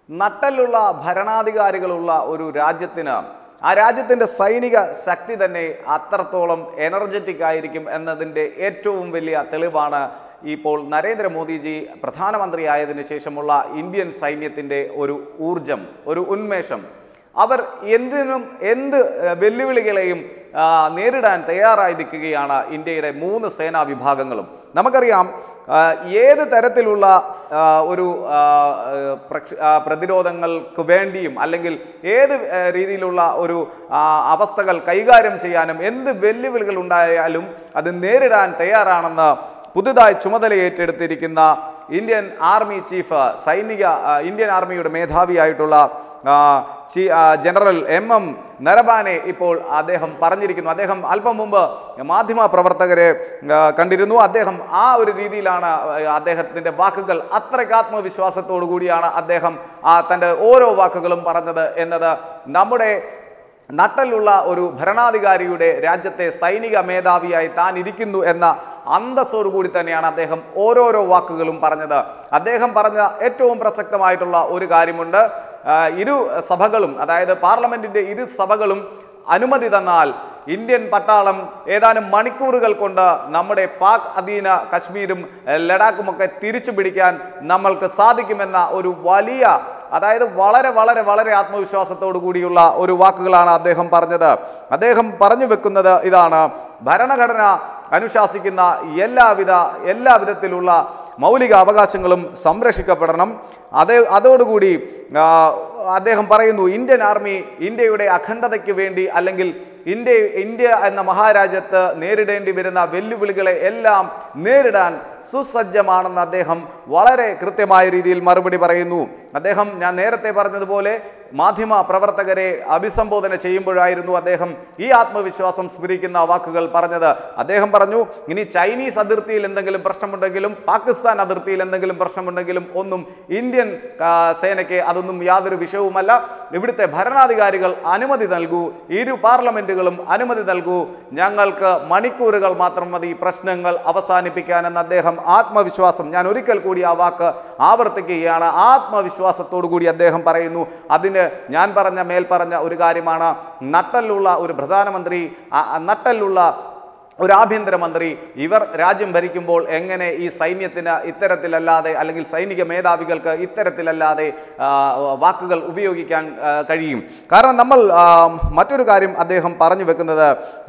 നട്ടലുള്ള ഭരണാധികാരികളുള്ള ഒരു രാജ്യത്തിന് ആ രാജ്യത്തിൻ്റെ സൈനിക ശക്തി തന്നെ അത്രത്തോളം എനർജറ്റിക് ആയിരിക്കും എന്നതിൻ്റെ ഏറ്റവും വലിയ തെളിവാണ് ഇപ്പോൾ നരേന്ദ്രമോദിജി പ്രധാനമന്ത്രിയായതിനു ശേഷമുള്ള ഇന്ത്യൻ സൈന്യത്തിൻ്റെ ഒരു ഊർജം ഒരു ഉന്മേഷം അവർ എന്തിനും എന്ത് ഏഹ്, വെല്ലുവിളികളെയും ആ, നേരിടാൻ തയ്യാറായി നിൽക്കുകയാണ് ഇന്ത്യയുടെ മൂന്ന് സേനാ വിഭാഗങ്ങളും നമുക്കറിയാം ആ, ഏത് തരത്തിലുള്ള ആ, ഒരു ആ, ഏഹ്, പ്രക്ഷ- ആ, പ്രതിരോധങ്ങൾക്ക് വേണ്ടിയും അല്ലെങ്കിൽ ഏത് ഏഹ്, രീതിയിലുള്ള ഒരു ആ, അവസ്ഥകൾ കൈകാര്യം ചെയ്യാനും എന്ത് വെല്ലുവിളികൾ ഉണ്ടായാലും അത് നേരിടാൻ തയ്യാറാണെന്ന് പുതുതായി ചുമതല ഏറ്റെടുത്തിരിക്കുന്ന ഇന്ത്യൻ ആർമി ചീഫ് സൈനിക ആ, ഇന്ത്യൻ ആർമിയുടെ മേധാവിയായിട്ടുള്ള ആ, ചീ- ആ, ജനറൽ എം എം നരബാനെ ഇപ്പോൾ അദ്ദേഹം പറഞ്ഞിരിക്കുന്നു അദ്ദേഹം അല്പം മുമ്പ് മാധ്യമ പ്രവർത്തകരെ ആ, കണ്ടിരുന്നു അദ്ദേഹം ആ ഒരു രീതിയിലാണ് ആ, അദ്ദേഹത്തിൻ്റെ വാക്കുകൾ അത്രയ്ക്ക് ആത്മവിശ്വാസത്തോടു കൂടിയാണ് അദ്ദേഹം ആ തൻ്റെ ഓരോ വാക്കുകളും പറഞ്ഞത് എന്നത് നമ്മുടെ നട്ടലുള്ള ഒരു ഭരണാധികാരിയുടെ രാജ്യത്തെ സൈനിക മേധാവിയായി താൻ ഇരിക്കുന്നു എന്ന അന്തസ്സോടു കൂടി തന്നെയാണ് അദ്ദേഹം ഓരോരോ വാക്കുകളും പറഞ്ഞത് അദ്ദേഹം പറഞ്ഞ ഏറ്റവും പ്രസക്തമായിട്ടുള്ള ഒരു കാര്യമുണ്ട് ആ, ഇരു സഭകളും അതായത് പാർലമെന്റിന്റെ ഇരു സഭകളും അനുമതി തന്നാൽ ഇന്ത്യൻ പട്ടാളം ഏതാനും മണിക്കൂറുകൾ കൊണ്ട് നമ്മുടെ പാക് അധീന കശ്മീരും എഹ്, ലഡാക്കുമൊക്കെ തിരിച്ചു പിടിക്കാൻ നമ്മൾക്ക് സാധിക്കുമെന്ന ഒരു വലിയ അതായത് വളരെ വളരെ വളരെ ആത്മവിശ്വാസത്തോടു കൂടിയുള്ള ഒരു വാക്കുകളാണ് അദ്ദേഹം പറഞ്ഞത് അദ്ദേഹം പറഞ്ഞു വെക്കുന്നത് ഇതാണ് ഭരണഘടന അനുശാസിക്കുന്ന എല്ലാവിധ എല്ലാ വിധത്തിലുള്ള മൗലിക അവകാശങ്ങളും സംരക്ഷിക്കപ്പെടണം അതേ അതോടുകൂടി ആ, അദ്ദേഹം പറയുന്നു ഇന്ത്യൻ ആർമി ഇന്ത്യയുടെ അഖണ്ഡതയ്ക്ക് വേണ്ടി അല്ലെങ്കിൽ ഇന്ത്യ ഇന്ത്യ എന്ന മഹാരാജ്യത്ത് നേരിടേണ്ടി വരുന്ന വെല്ലുവിളികളെ എല്ലാം നേരിടാൻ സുസജ്ജമാണെന്ന് അദ്ദേഹം വളരെ കൃത്യമായ രീതിയിൽ മറുപടി പറയുന്നു അദ്ദേഹം ഞാൻ നേരത്തെ പറഞ്ഞതുപോലെ മാധ്യമ പ്രവർത്തകരെ അഭിസംബോധന ചെയ്യുമ്പോഴായിരുന്നു അദ്ദേഹം ഈ ആത്മവിശ്വാസം സ്മരിക്കുന്ന വാക്കുകൾ പറഞ്ഞത് അദ്ദേഹം പറഞ്ഞു ഇനി ചൈനീസ് അതിർത്തിയിൽ എന്തെങ്കിലും പ്രശ്നമുണ്ടെങ്കിലും പാകിസ്ഥാൻ അതിർത്തിയിൽ എന്തെങ്കിലും പ്രശ്നമുണ്ടെങ്കിലും ഒന്നും ഇന്ത്യൻ ആ, സേനയ്ക്ക് അതൊന്നും യാതൊരു വിഷയവുമല്ല ഇവിടുത്തെ ഭരണാധികാരികൾ അനുമതി നൽകൂ ഇരു പാർലമെന്റുകളും അനുമതി നൽകൂ ഞങ്ങൾക്ക് മണിക്കൂറുകൾ മാത്രം മതി പ്രശ്നങ്ങൾ അവസാനിപ്പിക്കാനെന്ന് അദ്ദേഹം ആത്മവിശ്വാസം ഞാൻ ഒരിക്കൽ കൂടി ആ വാക്ക് ആവർത്തിക്കുകയാണ് ആത്മവിശ്വാസത്തോടു കൂടി അദ്ദേഹം പറയുന്നു അതിന് ഞാൻ പറഞ്ഞ മേൽ പറഞ്ഞ ഒരു കാര്യമാണ് നട്ടലുള്ള ഒരു പ്രധാനമന്ത്രി ആ- ആ നട്ടലുള്ള ഒരു ആഭ്യന്തരമന്ത്രി ഇവർ രാജ്യം ഭരിക്കുമ്പോൾ എങ്ങനെ ഈ സൈന്യത്തിന് ഇത്തരത്തിലല്ലാതെ അല്ലെങ്കിൽ സൈനിക മേധാവികൾക്ക് ഇത്തരത്തിലല്ലാതെ ആ, വാക്കുകൾ ഉപയോഗിക്കാൻ ആ, കഴിയും കാരണം നമ്മൾ ആ, മറ്റൊരു കാര്യം അദ്ദേഹം പറഞ്ഞു വെക്കുന്നത്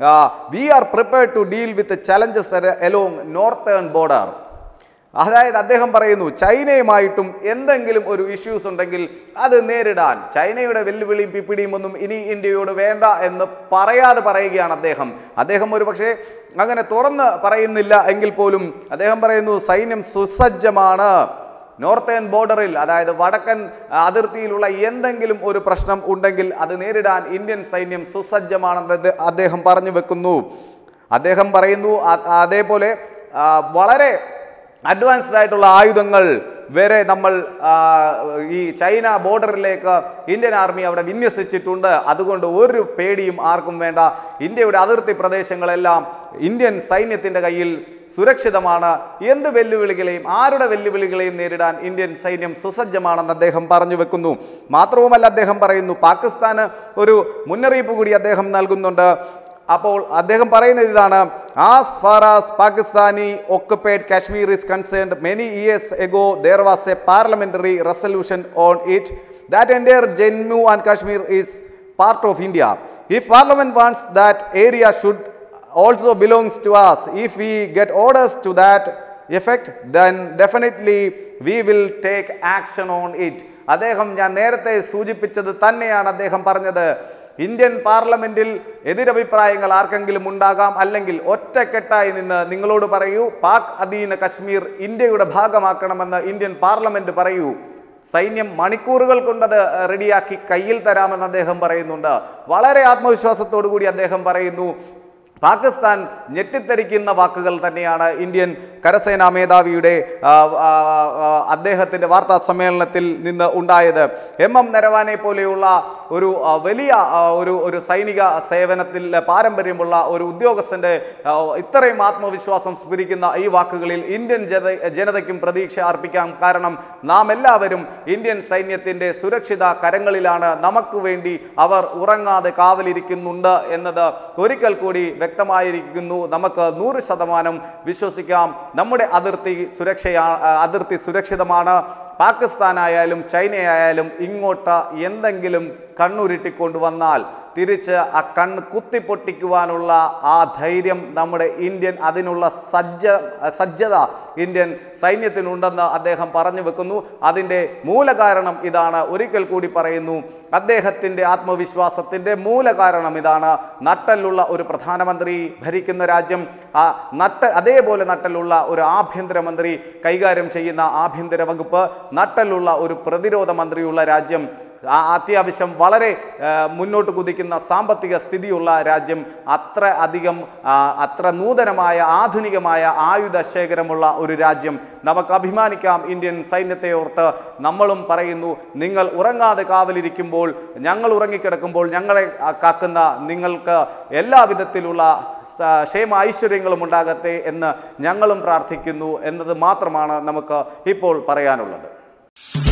we are prepared to deal with challenges along northern border അതായത് അദ്ദേഹം പറയുന്നു ചൈനയുമായിട്ടും എന്തെങ്കിലും ഒരു ഇഷ്യൂസ് ഉണ്ടെങ്കിൽ അത് നേരിടാൻ ചൈനയുടെ വെല്ലുവിളിയും പിപ്പിടിയും ഒന്നും ഇനി ഇന്ത്യയോട് വേണ്ട എന്ന് പറയാതെ പറയുകയാണ് അദ്ദേഹം അദ്ദേഹം ഒരു പക്ഷേ അങ്ങനെ തുറന്ന് പറയുന്നില്ല എങ്കിൽ പോലും അദ്ദേഹം പറയുന്നു സൈന്യം സുസജ്ജമാണ് നോർത്തേൺ ബോർഡറിൽ അതായത് വടക്കൻ അതിർത്തിയിലുള്ള എന്തെങ്കിലും ഒരു പ്രശ്നം ഉണ്ടെങ്കിൽ അത് നേരിടാൻ ഇന്ത്യൻ സൈന്യം സുസജ്ജമാണെന്ന് അത് അദ്ദേഹം പറഞ്ഞു വെക്കുന്നു അദ്ദേഹം പറയുന്നു അ- അതേപോലെ ആ, വളരെ അഡ്വാൻസ്ഡ് ആയിട്ടുള്ള ആയുധങ്ങൾ വരെ നമ്മൾ ആ, ഈ ചൈന ബോർഡറിലേക്ക് ഇന്ത്യൻ ആർമി അവിടെ വിന്യസിച്ചിട്ടുണ്ട് അതുകൊണ്ട് ഒരു പേടിയും ആർക്കും വേണ്ട ഇന്ത്യയുടെ അതിർത്തി പ്രദേശങ്ങളെല്ലാം ഇന്ത്യൻ സൈന്യത്തിൻ്റെ കയ്യിൽ സുരക്ഷിതമാണ് എന്ത് വെല്ലുവിളികളെയും ആരുടെ വെല്ലുവിളികളെയും നേരിടാൻ ഇന്ത്യൻ സൈന്യം സുസജ്ജമാണെന്ന് അദ്ദേഹം പറഞ്ഞു വെക്കുന്നു മാത്രവുമല്ല അദ്ദേഹം പറയുന്നു പാകിസ്ഥാന് ഒരു മുന്നറിയിപ്പ് കൂടി അദ്ദേഹം നൽകുന്നുണ്ട് അപ്പോൾ അദ്ദേഹം പറയുന്നത് ഇതാണ് as far as Pakistani occupied Kashmir is concerned many years ago there was a parliamentary resolution on it that entire Jammu and Kashmir is part of India if parliament wants that area should also belongs to us if we get orders to that effect then definitely we will take action on it അദ്ദേഹം ഞാൻ നേരത്തെ സൂചിപ്പിച്ചത് തന്നെയാണ് അദ്ദേഹം പറഞ്ഞത് Indian പാർലമെന്റിൽ എതിരഭിപ്രായങ്ങൾ ആർക്കെങ്കിലും ഉണ്ടാകാം അല്ലെങ്കിൽ ഒറ്റക്കെട്ടായി നിന്ന് നിങ്ങളോട് പറയൂ പാക് അധീന കശ്മീർ ഇന്ത്യയുടെ ഭാഗമാക്കണമെന്ന് ഇന്ത്യൻ പാർലമെന്റ് പറയൂ സൈന്യം മണിക്കൂറുകൾ കൊണ്ടത് റെഡിയാക്കി കയ്യിൽ തരാമെന്ന് അദ്ദേഹം പറയുന്നുണ്ട് വളരെ ആത്മവിശ്വാസത്തോടു കൂടി അദ്ദേഹം പറയുന്നു പാകിസ്ഥാൻ ഞെട്ടിത്തെറിക്കുന്ന വാക്കുകൾ തന്നെയാണ് ഇന്ത്യൻ കരസേനാ മേധാവിയുടെ ആ, ആ, ആ, അദ്ദേഹത്തിൻ്റെ വാർത്താ സമ്മേളനത്തിൽ നിന്ന് ഉണ്ടായത് എം എം നരവാനെ പോലെയുള്ള ഒരു ആ, വലിയ ആ, ഒരു ഒരു സൈനിക സേവനത്തിൽ പാരമ്പര്യമുള്ള ഒരു ഉദ്യോഗസ്ഥൻ്റെ ആ, ഇത്രയും ആത്മവിശ്വാസം സ്ഫുരിക്കുന്ന ഈ വാക്കുകളിൽ ഇന്ത്യൻ ജന ജനതയ്ക്കും പ്രതീക്ഷ അർപ്പിക്കാം കാരണം നാം എല്ലാവരും ഇന്ത്യൻ സൈന്യത്തിൻ്റെ സുരക്ഷിത കരങ്ങളിലാണ് നമുക്ക് വേണ്ടി അവർ ഉറങ്ങാതെ കാവലിരിക്കുന്നുണ്ട് എന്നത് ഒരിക്കൽ കൂടി വ്യക്തമായിരിക്കുന്നു നമുക്ക് നൂറ് ശതമാനം വിശ്വസിക്കാം നമ്മുടെ അതിർത്തി സുരക്ഷയാ അതിർത്തി സുരക്ഷിതമാണ് പാകിസ്ഥാനായാലും ചൈനയായാലും ഇങ്ങോട്ട് എന്തെങ്കിലും കണ്ണുരുട്ടിക്കൊണ്ടുവന്നാൽ തിരിച്ച് ആ കണ്ണ് കുത്തിപ്പൊട്ടിക്കുവാനുള്ള ആ ധൈര്യം നമ്മുടെ ഇന്ത്യൻ അതിനുള്ള സജ്ജ സജ്ജത ഇന്ത്യൻ സൈന്യത്തിനുണ്ടെന്ന് അദ്ദേഹം പറഞ്ഞു വെക്കുന്നു അതിൻ്റെ മൂലകാരണം ഇതാണ് ഒരിക്കൽ കൂടി പറയുന്നു അദ്ദേഹത്തിൻ്റെ ആത്മവിശ്വാസത്തിൻ്റെ മൂലകാരണം ഇതാണ് നട്ടലുള്ള ഒരു പ്രധാനമന്ത്രി ഭരിക്കുന്ന രാജ്യം ആ നട്ട അതേപോലെ നട്ടലുള്ള ഒരു ആഭ്യന്തരമന്ത്രി കൈകാര്യം ചെയ്യുന്ന ആഭ്യന്തര വകുപ്പ് നട്ടലുള്ള ഒരു പ്രതിരോധ മന്ത്രിയുള്ള രാജ്യം ആ അത്യാവശ്യം വളരെ ആ, മുന്നോട്ട് കുതിക്കുന്ന സാമ്പത്തിക സ്ഥിതിയുള്ള രാജ്യം അത്ര അധികം ആ, അത്ര നൂതനമായ ആധുനികമായ ആയുധ ശേഖരമുള്ള ഒരു രാജ്യം നമുക്ക് അഭിമാനിക്കാം ഇന്ത്യൻ സൈന്യത്തെ ഓർത്ത് നമ്മളും പറയുന്നു നിങ്ങൾ ഉറങ്ങാതെ കാവലിരിക്കുമ്പോൾ ഞങ്ങൾ ഉറങ്ങിക്കിടക്കുമ്പോൾ ഞങ്ങളെ ആ, കാക്കുന്ന നിങ്ങൾക്ക് എല്ലാ വിധത്തിലുള്ള സ- ക്ഷേമ ഐശ്വര്യങ്ങളും ഉണ്ടാകട്ടെ എന്ന് ഞങ്ങളും പ്രാർത്ഥിക്കുന്നു എന്നത് മാത്രമാണ് നമുക്ക് ഇപ്പോൾ പറയാനുള്ളത്